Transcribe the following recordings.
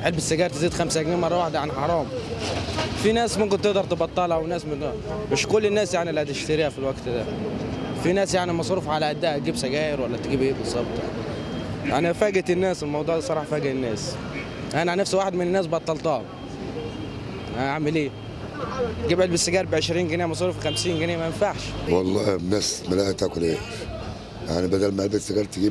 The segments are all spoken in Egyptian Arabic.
علبه السجاير تزيد 5 جنيه مره واحده يعني حرام في ناس ممكن تقدر تبطلها وناس من مش كل الناس يعني اللي هتشتريها في الوقت ده في ناس يعني مصروف على قدها تجيب سجاير ولا تجيب ايه بالظبط يعني فاجئت الناس الموضوع ده صراحه فاجئ الناس انا عن نفسي واحد من الناس بطلتها اعمل ايه جيب علبه السجاير ب 20 جنيه مصروف 50 جنيه ما ينفعش والله الناس ملاقيه تاكل ايه يعني بدل ما علبه سجاير تجيب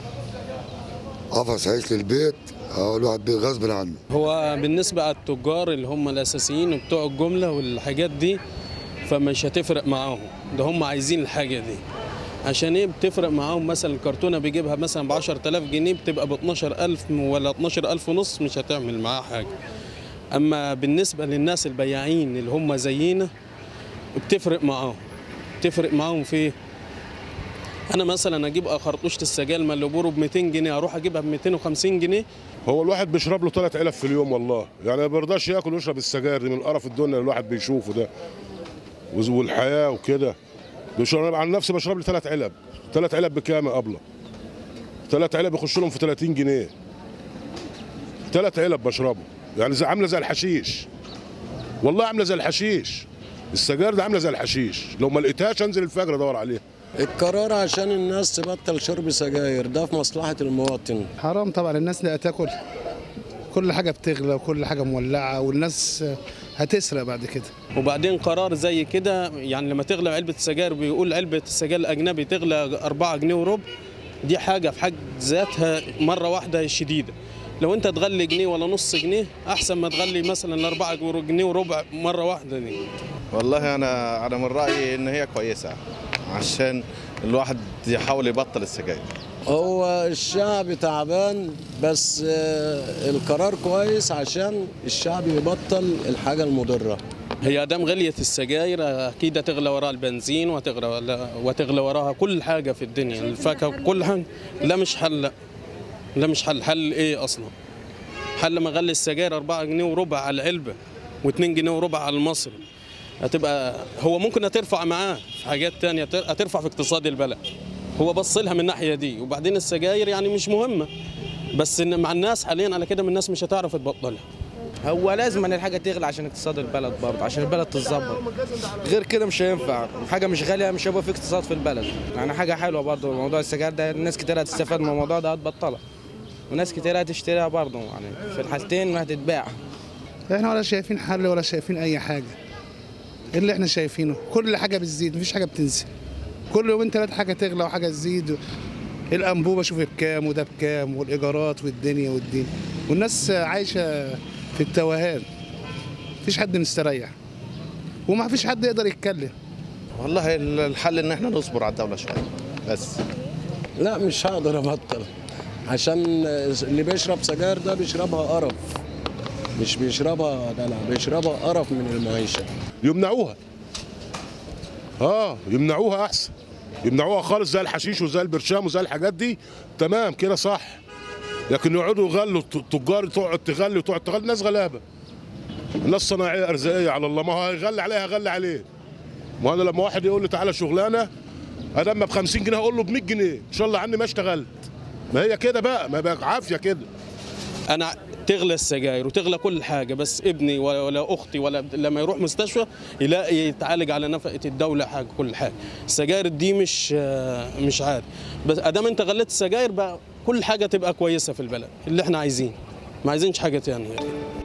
قفص عيش للبيت اه الواحد بيه غصب عنه هو بالنسبة للتجار اللي هم الأساسيين وبتوع الجملة والحاجات دي فمش هتفرق معاهم ده هم عايزين الحاجة دي عشان ايه بتفرق معاهم مثلا الكرتونة بيجيبها مثلا ب 10000 جنيه بتبقى ب 12000 ولا 12000 ونص مش هتعمل معاها حاجة أما بالنسبة للناس البياعين اللي هم زينا بتفرق معاهم بتفرق معاهم في ايه؟ انا مثلا اجيب خرطوشه السجاير ملبوره ب 200 جنيه اروح اجيبها ب 250 جنيه هو الواحد بيشرب له ثلاث علب في اليوم والله يعني ما بيرضاش ياكل ويشرب السجاير دي من قرف الدنيا اللي الواحد بيشوفه ده وز- والحياه وكده بيشرب عن نفسي بشرب لي ثلاث علب ثلاث علب بكام يا ابله ثلاث علب يخش لهم في 30 جنيه ثلاث علب بشربه يعني زي عامله زي الحشيش والله عامله زي الحشيش السجاير ده عامله زي الحشيش لو ما لقيتهاش انزل الفجر ادور عليها القرار عشان الناس تبطل شرب سجاير ده في مصلحة المواطن حرام طبعا الناس لا تاكل كل حاجه بتغلى وكل حاجه مولعه والناس هتسرق بعد كده وبعدين قرار زي كده يعني لما تغلى علبه السجاير بيقول علبه السجاير الاجنبي تغلى 4 جنيه وربع دي حاجه في حد ذاتها مره واحده شديده لو انت تغلي جنيه ولا نص جنيه احسن ما تغلي مثلا 4 جنيه وربع مره واحده دي والله انا انا من رايي ان هي كويسه عشان الواحد يحاول يبطل السجاير هو الشعب تعبان بس آه، القرار كويس عشان الشعب يبطل الحاجة المضرة هي دام غليت السجاير اكيد هتغلى وراها البنزين وهتغلى وتغلى وراها كل حاجه في الدنيا الفاكهه كل حاجه لا مش حل لا لا مش حل حل ايه اصلا حل ما غلي السجاير 4 جنيه وربع على العلبه و2 جنيه وربع على المصري هتبقى هو ممكن هترفع معاه في حاجات تانية هترفع في اقتصاد البلد هو بص لها من الناحيه دي وبعدين السجاير يعني مش مهمه بس إن مع الناس حاليا على كده من الناس مش هتعرف تبطلها هو لازم ان الحاجه تغلى عشان اقتصاد البلد برضه عشان البلد تتظبط غير كده مش هينفع حاجه مش غاليه مش هيبقى في اقتصاد في البلد يعني حاجه حلوه برضه موضوع السجاير ده الناس كتير هتستفاد من الموضوع ده هتبطلها وناس كتير هتشتريها برضه يعني في الحالتين هتتباع احنا ولا شايفين حل ولا شايفين اي حاجه إيه اللي احنا شايفينه كل حاجه بتزيد مفيش حاجه بتنزل كل يومين ثلاثه حاجه تغلى وحاجه تزيد الانبوبه شوف بكام وده بكام والايجارات والدنيا والدين والناس عايشه في التوهان مفيش حد مستريح وما فيش حد يقدر يتكلم والله الحل ان احنا نصبر على الدوله شويه بس لا مش هقدر ابطل عشان اللي بيشرب سجاير ده بيشربها قرف مش بيشربها دلع بيشربها قرف من المعيشة يمنعوها اه يمنعوها احسن يمنعوها خالص زي الحشيش وزي البرشام وزي الحاجات دي تمام كده صح لكن يقعدوا يغلوا التجار تقعد تغلي وتقعد تغلي الناس غلابه الناس صناعيه ارزاقيه على الله ما هو هيغلي عليها هيغلي عليه ما انا لما واحد يقول لي تعالى شغلانه ادام ب 50 جنيه اقول له ب 100 جنيه ان شاء الله عني ما اشتغلت ما هي كده بقى ما بقى عافيه كده انا تغلى السجاير وتغلى كل حاجه بس ابني ولا, ولا اختي ولا لما يروح مستشفى يلاقي يتعالج على نفقه الدوله حاجه كل حاجه السجاير دي مش آه، مش عادي بس ادام انت غليت السجاير بقى كل حاجه تبقى كويسه في البلد اللي احنا عايزين ما عايزينش حاجه تانية